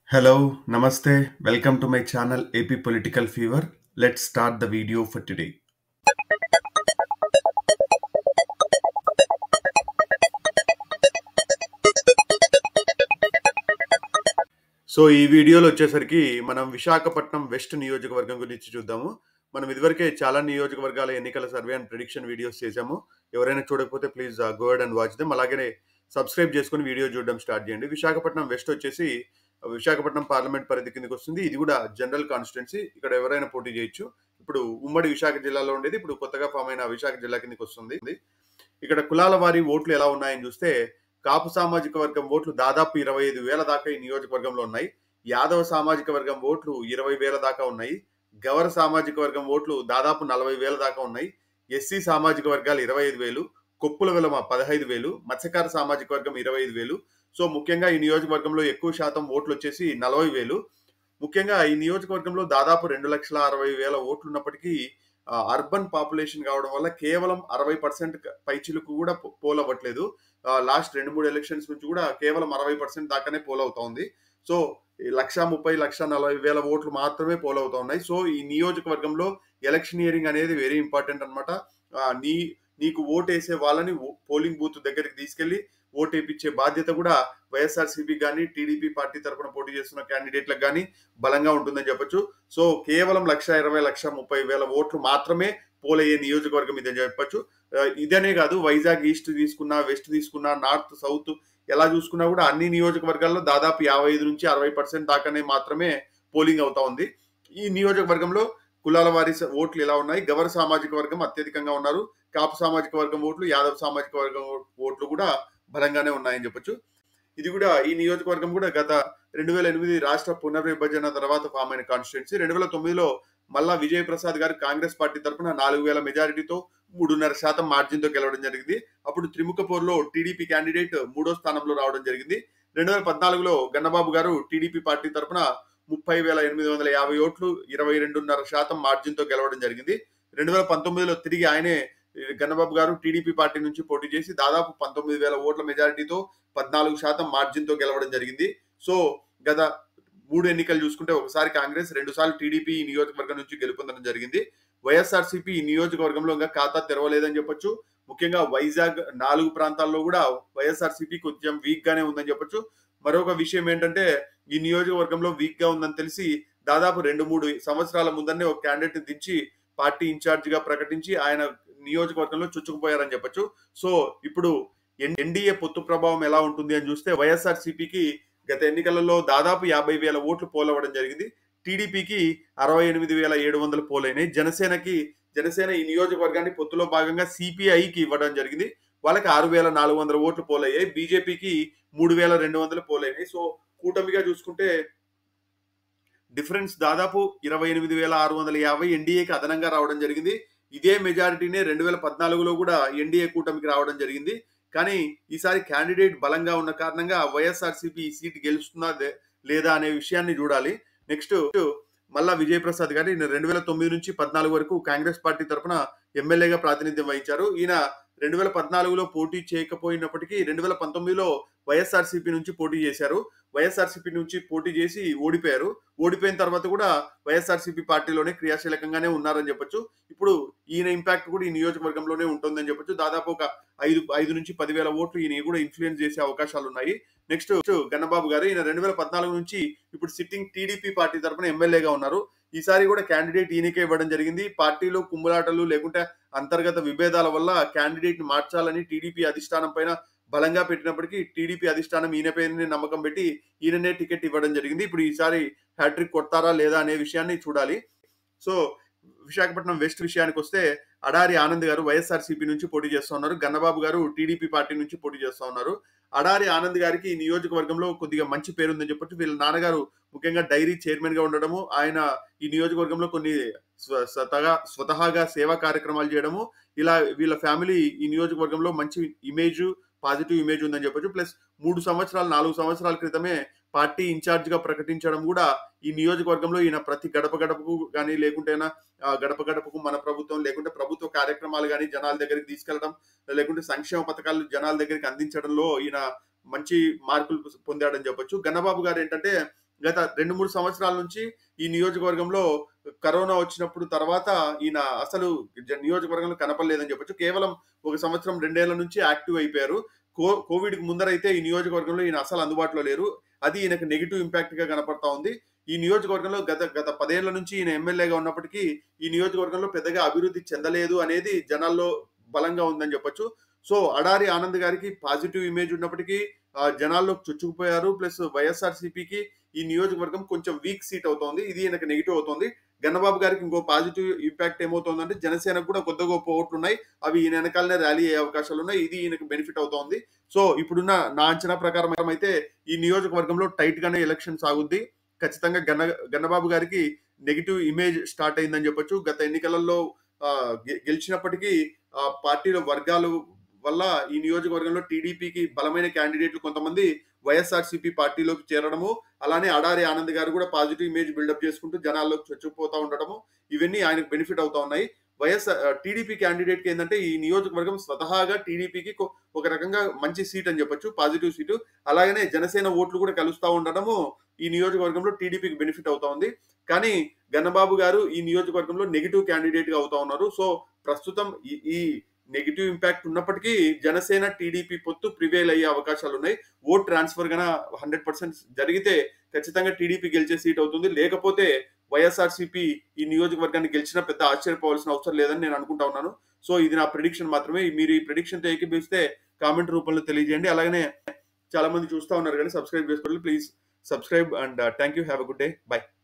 Hello, Namaste. Welcome to my channel AP Political Fever. Let's start the video for today. So ఈ వీడియోలో వచ్చేసరికి మనం Visakhapatnam west నియోజకవర్గం గురించి చూద్దాము మనం ఇదివరకే చాలా నియోజకవర్గాల ఎన్నికల సర్వే అండ్ ప్రిడిక్షన్ వీడియోస్ చేశాము ఎవరైనా చూడకపోతే please go ahead and watch them అలాగే సబ్స్క్రైబ్ చేసుకుని వీడియో చూడడం స్టార్ట్ చేయండి విశాఖపట్నం వెస్ట్ వచ్చేసి విశాఖపట్నం పార్లమెంట్ పరిధి కిందకి వస్తుంది ఇది కూడా జనరల్ కాన్స్టిట్యున్సీ ఇక్కడ ఎవరైనా పోటీ చేయొచ్చు ఇప్పుడు ఉమ్మడి విశాఖ జిల్లాలో ఉండేది ఇప్పుడు కొత్తగా ఫామ్ అయిన విశాఖ జిల్లా కిందకి వస్తుంది ఇక్కడ కులాల వారి ఓట్లు ఎలా ఉన్నాయని చూస్తే కాపు సామాజిక వర్గం ఓట్లు దాదాపు ఇరవై ఐదు వేల దాకా ఈ నియోజకవర్గంలో ఉన్నాయి యాదవ సామాజిక వర్గం ఓట్లు ఇరవై వేల దాకా ఉన్నాయి గవర సామాజిక వర్గం ఓట్లు దాదాపు నలభై వేల దాకా ఉన్నాయి ఎస్సీ సామాజిక వర్గాలు ఇరవై ఐదు వేలు కొప్పుల విలమ పదహైదు వేలు మత్స్యకార సామాజిక వర్గం ఇరవై ఐదు వేలు సో ముఖ్యంగా ఈ నియోజకవర్గంలో ఎక్కువ శాతం ఓట్లు వచ్చేసి నలభై వేలు ముఖ్యంగా ఈ నియోజకవర్గంలో దాదాపు రెండు లక్షల అరవై వేల ఓట్లు ఉన్నప్పటికీ ఆ, అర్బన్ పాపులేషన్ కావడం వల్ల కేవలం అరవై పర్సెంట్ పైచిలకు కూడా పో- పోల్ అవ్వట్లేదు ఆ, లాస్ట్ రెండు మూడు ఎలక్షన్స్ నుంచి కూడా కేవలం అరవై పర్సెంట్ దాకానే పోల్ అవుతా ఉంది సో ఈ లక్ష ముప్పై లక్ష నలభై వేల ఓట్లు మాత్రమే పోల్ అవుతా ఉన్నాయి సో ఈ నియోజకవర్గంలో ఎలక్షనియరింగ్ అనేది వెరీ ఇంపార్టెంట్ అనమాట నీ నీకు ఓటు వేసే వాళ్ళని ఓ- పోలింగ్ బూత్ దగ్గరికి తీసుకెళ్లి ఓటు వేయించే బాధ్యత కూడా వైఎస్ఆర్సీపీ కానీ టీడీపీ పార్టీ తరఫున పోటీ చేస్తున్న క్యాండిడేట్లకు కానీ బలంగా ఉంటుందని చెప్పొచ్చు సో కేవలం లక్ష ఇరవై లక్ష ముప్పై వేల ఓట్లు మాత్రమే పోల్ అయ్యే నియోజకవర్గం ఇదని చెప్పొచ్చు ఆ, ఇదనే కాదు వైజాగ్ ఈస్ట్ తీసుకున్నా వెస్ట్ తీసుకున్నా నార్త్ సౌత్ ఎలా చూసుకున్నా కూడా అన్ని నియోజకవర్గాల్లో దాదాపు యాభై ఐదు నుంచి అరవై పర్సెంట్ దాకానే మాత్రమే పోలింగ్ అవుతా ఉంది ఈ నియోజకవర్గంలో కులాల వారి స- ఓట్లు ఎలా ఉన్నాయి గవర్ సామాజిక వర్గం అత్యధికంగా ఉన్నారు కాపు సామాజిక వర్గం ఓట్లు యాదవ్ సామాజిక వర్గం ఓ- ఓట్లు కూడా బలంగానే ఉన్నాయని చెప్పొచ్చు ఇది కూడా ఈ నియోజకవర్గం కూడా గత రెండు వేల ఎనిమిది రాష్ట్ర పునర్విభజన తర్వాత ఫామ్ అయిన కాన్స్టిట్యున్సీ రెండు వేల తొమ్మిదిలో మల్లా విజయ్ ప్రసాద్ గారు కాంగ్రెస్ పార్టీ తరఫున నాలుగు వేల మెజారిటీతో మూడున్నర శాతం మార్జిన్ తో గెలవడం జరిగింది అప్పుడు త్రిముఖపూర్లో టీడీపీ క్యాండిడేట్ మూడో స్థానంలో రావడం జరిగింది రెండు వేల పద్నాలుగులో గన్నబాబు గారు టీడీపీ పార్టీ తరఫున ముప్పై వేల ఎనిమిది వందల యాభై ఓట్లు ఇరవై రెండున్నర శాతం మార్జిన్ తో గెలవడం జరిగింది రెండు వేల పంతొమ్మిదిలో తిరిగి ఆయనే ఈ గన్నబాబు గారు టీడీపీ పార్టీ నుంచి పోటీ చేసి దాదాపు పంతొమ్మిది వేల ఓట్ల మెజారిటీతో పద్నాలుగు శాతం మార్జిన్ తో గెలవడం జరిగింది సో గత మూడు ఎన్నికలు చూసుకుంటే ఒకసారి కాంగ్రెస్ రెండు సార్లు టీడీపీ ఈ నియోజకవర్గం నుంచి గెలుపొందడం జరిగింది వైఎస్ఆర్సీపీ ఈ నియోజకవర్గంలో ఇంకా ఖాతా తెరవలేదని చెప్పొచ్చు ముఖ్యంగా వైజాగ్ నాలుగు ప్రాంతాల్లో కూడా వైఎస్ఆర్సీపీ కొంచెం వీక్ గానే ఉందని చెప్పొచ్చు మరొక విషయం ఏంటంటే ఈ నియోజకవర్గంలో వీక్ గా ఉందని తెలిసి దాదాపు రెండు మూడు సంవత్సరాల ముందరనే ఒక క్యాండిడేట్ దించి పార్టీ ఇన్ఛార్జ్ గా ప్రకటించి ఆయన నియోజకవర్గంలో చుచ్చుకుపోయారని చెప్పొచ్చు సో ఇప్పుడు ఎన్- ఎన్డీఏ పొత్తు ప్రభావం ఎలా ఉంటుంది అని చూస్తే వైఎస్ఆర్ సిపికి గత ఎన్నికలలో దాదాపు యాభై వేల ఓట్లు పోలవడం జరిగింది టీడీపీకి అరవై ఎనిమిది వేల ఏడు వందలు పోలైనాయి జనసేనకి జనసేన ఈ నియోజకవర్గాన్ని పొత్తులో భాగంగా సిపిఐకి ఇవ్వడం జరిగింది వాళ్ళకి ఆరు వేల నాలుగు వందల ఓట్లు పోలయ్యాయి బీజేపీకి మూడు వేల రెండు వందలు పోలైనాయి సో కూటమిగా చూసుకుంటే డిఫరెన్స్ దాదాపు ఇరవై ఎనిమిది వేల ఆరు వందల యాభై ఎన్డీఏకి అదనంగా రావడం జరిగింది ఇదే మెజారిటీనే రెండు వేల పద్నాలుగులో కూడా ఎన్డీఏ కూటమికి రావడం జరిగింది కానీ ఈసారి క్యాండిడేట్ బలంగా ఉన్న కారణంగా వైఎస్ఆర్సీపీ ఈ సీట్ గెలుస్తుందా లే- లేదా అనే విషయాన్ని చూడాలి నెక్స్ట్ మల్లా విజయప్రసాద్ గారు ఈయన రెండు వేల తొమ్మిది నుంచి పద్నాలుగు వరకు కాంగ్రెస్ పార్టీ తరఫున ఎమ్మెల్యేగా ప్రాతినిధ్యం వహించారు ఈయన రెండు వేల పద్నాలుగులో పోటీ చేయకపోయినప్పటికీ రెండు వేల పంతొమ్మిదిలో వైఎస్ఆర్సీపీ నుంచి పోటీ చేశారు వైఎస్ఆర్సీపీ నుంచి పోటీ చేసి ఓడిపోయారు ఓడిపోయిన తర్వాత కూడా వైఎస్ఆర్సీపీ పార్టీలోనే క్రియాశీలకంగానే ఉన్నారని చెప్పొచ్చు ఇప్పుడు ఈయన ఇంపాక్ట్ కూడా ఈ నియోజకవర్గంలోనే ఉంటుందని చెప్పొచ్చు దాదాపు ఒక ఐదు ఐదు నుంచి పదివేల ఓట్లు ఈయన కూడా ఇన్ఫ్లుయెన్స్ చేసే అవకాశాలు ఉన్నాయి నెక్స్ట్ గన్నబాబు గారు ఈయన రెండు వేల పద్నాలుగు నుంచి ఇప్పుడు సిట్టింగ్ టీడీపీ పార్టీ తరఫున ఎమ్మెల్యేగా ఉన్నారు ఈసారి కూడా క్యాండిడేట్ ఈయనకే ఇవ్వడం జరిగింది పార్టీలో కుమ్ములాటలు లేకుంటే అంతర్గత విభేదాల వల్ల క్యాండిడేట్ ని మార్చాలని టీడీపీ అధిష్టానం పైన బలంగా పెట్టినప్పటికీ టీడీపీ అధిష్టానం ఈయన పైన నమ్మకం పెట్టి ఈయననే టికెట్ ఇవ్వడం జరిగింది ఇప్పుడు ఈసారి హ్యాట్రిక్ కొడతారా లేదా అనే విషయాన్ని చూడాలి సో విశాఖపట్నం వెస్ట్ విషయానికి వస్తే అడారి ఆనంద్ గారు వైఎస్ఆర్సీపీ నుంచి పోటీ చేస్తూ ఉన్నారు గన్నబాబు గారు టీడీపీ పార్టీ నుంచి పోటీ చేస్తూ ఉన్నారు అడారి ఆనంద్ గారికి ఈ నియోజకవర్గంలో కొద్దిగా మంచి పేరుందని చెప్పొచ్చు వీళ్ళ నాన్నగారు ముఖ్యంగా డైరీ చైర్మన్ గా ఉండడము ఆయన ఈ నియోజకవర్గంలో కొన్ని స్వ- స్వతగా స్వతహాగా సేవా కార్యక్రమాలు చేయడము ఇలా వీళ్ళ ఫ్యామిలీ ఈ నియోజకవర్గంలో మంచి ఇమేజ్ పాజిటివ్ ఇమేజ్ ఉందని చెప్పొచ్చు ప్లస్ మూడు సంవత్సరాలు నాలుగు సంవత్సరాల క్రితమే పార్టీ ఇన్ఛార్జ్ గా ప్రకటించడం కూడా ఈ నియోజకవర్గంలో ఈయన ప్రతి గడప గడపకు కానీ లేకుంటే ఆ, గడప గడపకు మన ప్రభుత్వం లేకుంటే ప్రభుత్వ కార్యక్రమాలు కానీ జనాల దగ్గరికి తీసుకెళ్లడం లేకుంటే సంక్షేమ పథకాలు జనాల దగ్గరికి అందించడంలో ఈయన మంచి మార్కులు పొందాడని చెప్పొచ్చు గన్నబాబు గారు ఏంటంటే గత రెండు మూడు సంవత్సరాల నుంచి ఈ నియోజకవర్గంలో కరోనా వచ్చినప్పుడు తర్వాత ఈయన అసలు జ- నియోజకవర్గంలో కనపడలేదని చెప్పొచ్చు కేవలం ఒక సంవత్సరం రెండేళ్ల నుంచి యాక్టివ్ అయిపోయారు కో కోవిడ్ కి ముందరైతే ఈ నియోజకవర్గంలో ఈయన అసలు అందుబాటులో లేరు అది ఈయనకు నెగిటివ్ ఇంపాక్ట్ గా కనపడతా ఉంది ఈ నియోజకవర్గంలో గత గత పదేళ్ల నుంచి ఈయన ఎమ్మెల్యేగా ఉన్నప్పటికీ ఈ నియోజకవర్గంలో పెద్దగా అభివృద్ధి చెందలేదు అనేది జనాల్లో బలంగా ఉందని చెప్పొచ్చు సో అడారి ఆనంద్ గారికి పాజిటివ్ ఇమేజ్ ఉన్నప్పటికీ ఆ, జనాల్లో చొచ్చుకుపోయారు ప్లస్ వైఎస్ఆర్ సిపికి ఈ నియోజకవర్గం కొంచెం వీక్ సీట్ అవుతోంది ఇది ఈయనకు నెగిటివ్ అవుతోంది గన్నబాబు గారికి ఇంకో పాజిటివ్ ఇంపాక్ట్ ఏమవుతోందంటే జనసేనకు కూడా కొద్ది గొప్ప ఓట్లు ఉన్నాయి అవి ఈయన వెనకాలనే ర్యాలీ అయ్యే అవకాశాలు ఉన్నాయి ఇది ఈయనకు బెనిఫిట్ అవుతోంది సో ఇప్పుడున్న నా అంచనా ప్రకారం అయితే ఈ నియోజకవర్గంలో టైట్ గానే ఎలక్షన్ సాగుద్ది ఖచ్చితంగా గన్న గన్నబాబు గారికి నెగిటివ్ ఇమేజ్ స్టార్ట్ అయిందని చెప్పొచ్చు గత ఎన్నికలలో ఆ, గె- గెలిచినప్పటికీ ఆ పార్టీల వర్గాలు వల్ల ఈ నియోజకవర్గంలో టీడీపీకి బలమైన క్యాండిడేట్లు కొంతమంది వైఎస్ఆర్సీపీ పార్టీలోకి చేరడము అలానే అడారి ఆనంద్ గారు కూడా పాజిటివ్ ఇమేజ్ బిల్డప్ చేసుకుంటూ జనాల్లోకి చొచ్చుకుపోతా ఉండడము ఇవన్నీ ఆయనకు బెనిఫిట్ అవుతా ఉన్నాయి వైఎస్ఆర్ టీడీపీ క్యాండిడేట్ కి ఏంటంటే ఈ నియోజకవర్గం స్వతహాగా టీడీపీకి ఒక రకంగా మంచి సీట్ అని చెప్పొచ్చు పాజిటివ్ సీటు అలాగనే జనసేన ఓట్లు కూడా కలుస్తా ఉండడము ఈ నియోజకవర్గంలో టీడీపీకి బెనిఫిట్ అవుతా ఉంది కానీ గన్నబాబు గారు ఈ నియోజకవర్గంలో నెగిటివ్ క్యాండిడేట్ గా అవుతా ఉన్నారు సో ప్రస్తుతం ఈ- ఈ నెగిటివ్ ఇంపాక్ట్ ఉన్నప్పటికీ జనసేన టీడీపీ పొత్తు ప్రివేల్ అయ్యే అవకాశాలు ఉన్నాయి vote transfer gonna hundred percent జరిగితే ఖచ్చితంగా టీడీపీ గెలిచే సీట్ అవుతుంది లేకపోతే వైఎస్ఆర్సీపీ ఈ నియోజకవర్గాన్ని గెలిచినా పెద్ద ఆశ్చర్యపోవాల్సిన అవసరం లేదని నేను అనుకుంటా ఉన్నాను సో ఇది నా ప్రిడిక్షన్ మాత్రమే మీరు ఈ ప్రిడిక్షన్ తో ఏకీపిస్తే కామెంట్ రూపంలో తెలియజేయండి అలాగనే చాలా మంది చూస్తా ఉన్నారు కానీ సబ్స్క్రైబ్ చేసుకోండి please subscribe and thank you have a good day by